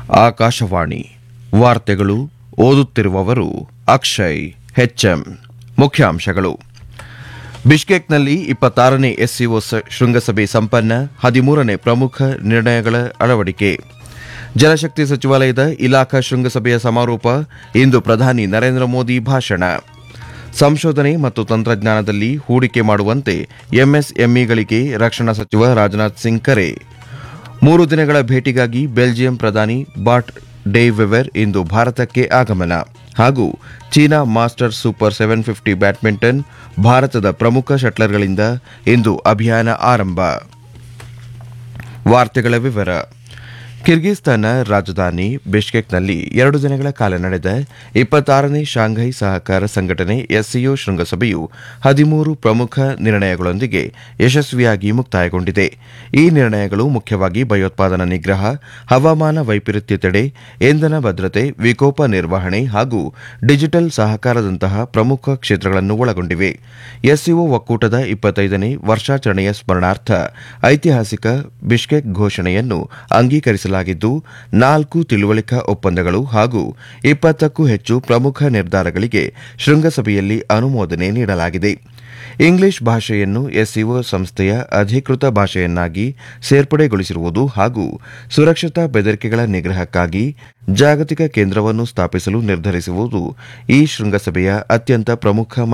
ಆಕಾಶವಾಣಿ ವಾರ್ತೆಗಳು ಓದುತ್ತಿರುವವರು ಅಕ್ಷಯ್ ಹೆಚ್ಎಂ ಮುಖ್ಯಾಂಶಗಳು ಬಿಷ್ಕೇಕ್ನಲ್ಲಿ ಇಪ್ಪತ್ತಾರನೇ ಎಸ್ಸಿಒ ಶೃಂಗಸಭೆ ಸಂಪನ್ನ ಹದಿಮೂರನೇ ಪ್ರಮುಖ ನಿರ್ಣಯಗಳ ಅಳವಡಿಕೆ ಜಲಶಕ್ತಿ ಸಚಿವಾಲಯದ ಇಲಾಖಾ ಶೃಂಗಸಭೆಯ ಸಮಾರೋಪ ಇಂದು ಪ್ರಧಾನಿ ನರೇಂದ್ರ ಮೋದಿ ಭಾಷಣ ಸಂಶೋಧನೆ ಮತ್ತು ತಂತ್ರಜ್ಞಾನದಲ್ಲಿ ಹೂಡಿಕೆ ಮಾಡುವಂತೆ ಎಂಎಸ್ಎಂಇಗಳಿಗೆ ರಕ್ಷಣಾ ಸಚಿವ ರಾಜನಾಥ್ ಸಿಂಗ್ ಕರೆ ಮೂರು ದಿನಗಳ ಭೇಟಿಗಾಗಿ ಬೆಲ್ಜಿಯಂ ಪ್ರಧಾನಿ ಬಾಟ್ ಡೇ ವೆವೆರ್ ಇಂದು ಭಾರತಕ್ಕೆ ಆಗಮನ ಹಾಗೂ China master super seven fifty badminton ಭಾರತದ ಪ್ರಮುಖ ಶಟ್ಲರ್ಗಳಿಂದ ಇಂದು ಅಭಿಯಾನ ಆರಂಭ ವಾರ್ತೆಗಳ ವಿವರ ಕಿರ್ಗಿಸ್ತಾನ ರಾಜಧಾನಿ ಬಿಷ್ಕೆಕ್ನಲ್ಲಿ ಎರಡು ದಿನಗಳ ಕಾಲ ನಡೆದ ಇಪ್ಪತ್ತಾರನೇ ಶಾಂಘೈ ಸಹಕಾರ ಸಂಘಟನೆ ಎಸ್ಸಿಒ ಶೃಂಗಸಭೆಯು ಹದಿಮೂರು ಪ್ರಮುಖ ನಿರ್ಣಯಗಳೊಂದಿಗೆ ಯಶಸ್ವಿಯಾಗಿ ಮುಕ್ತಾಯಗೊಂಡಿದೆ ಈ ನಿರ್ಣಯಗಳು ಮುಖ್ಯವಾಗಿ ಭಯೋತ್ಪಾದನಾ ನಿಗ್ರಹ ಹವಾಮಾನ ವೈಪರೀತ್ಯ ತಡೆ ಇಂಧನ ಭದ್ರತೆ ವಿಕೋಪ ನಿರ್ವಹಣೆ ಹಾಗೂ ಡಿಜಿಟಲ್ ಸಹಕಾರದಂತಹ ಪ್ರಮುಖ ಕ್ಷೇತ್ರಗಳನ್ನು ಒಳಗೊಂಡಿವೆ ಎಸ್ಸಿಒ ಒಕ್ಕೂಟದ ಇಪ್ಪತ್ತೈದನೇ ವರ್ಷಾಚರಣೆಯ ಸ್ಮರಣಾರ್ಥ ಐತಿಹಾಸಿಕ ಬಿಷ್ಕೆಕ್ ಘೋಷಣೆಯನ್ನು ಅಂಗೀಕರಿಸಲಾಗಿದ್ದು ನಾಲ್ಕು ತಿಳುವಳಿಕಾ ಒಪ್ಪಂದಗಳು ಹಾಗೂ ಇಪ್ಪತ್ತಕ್ಕೂ ಹೆಚ್ಚು ಪ್ರಮುಖ ನಿರ್ಧಾರಗಳಿಗೆ ಶೃಂಗಸಭೆಯಲ್ಲಿ ಅನುಮೋದನೆ ನೀಡಲಾಗಿದೆ ಇಂಗ್ಲಿಷ್ ಭಾಷೆಯನ್ನು ಎಸ್ಸಿಒ ಸಂಸ್ಥೆಯ ಅಧಿಕೃತ ಭಾಷೆಯನ್ನಾಗಿ ಸೇರ್ಪಡೆಗೊಳಿಸಿರುವುದು ಹಾಗೂ ಸುರಕ್ಷತಾ ಬೆದರಿಕೆಗಳ ನಿಗ್ರಹಕ್ಕಾಗಿ ಜಾಗತಿಕ ಕೇಂದ್ರವನ್ನು ಸ್ಥಾಪಿಸಲು ನಿರ್ಧರಿಸುವುದು ಈ ಶೃಂಗಸಭೆಯ ಅತ್ಯಂತ ಪ್ರಮುಖ